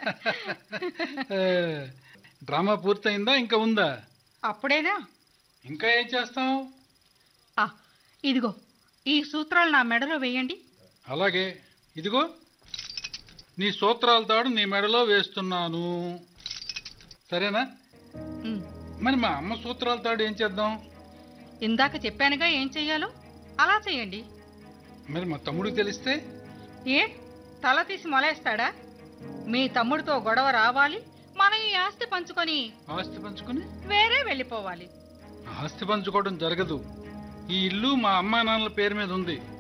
ఏ, drama పూర్తయిందా ఇంకా ఉందా అప్పుడేనా ఇంకా ఏం చేస్తాం ఆ, ఇదిగో ఈ సూత్రాలు నా మెడలో వేయండి అలాగే ఇదిగో నీ సూత్రాల తాడు నీ మెడలో వేస్తున్నాను సరేనా ఉమ్, మరి మా అమ్మ సూత్రాల తాడు ఏం చేద్దాం ఇందాక చెప్పానుగా ఏం చెయ్యాలో అలా చేయండి మరి మా తమ్ముడికి తెలిస్తే ఏ తల తీసి మొలేస్తాడా మీ తమ్ముడితో గొడవ రావాలి మనం ఈ ఆస్తి పంచుకొని ఆస్తి పంచుకుని వేరే వెళ్ళిపోవాలి ఆస్తి పంచుకోవడం జరగదు ఈ ఇల్లు మా అమ్మా నాన్నల పేరు మీద ఉంది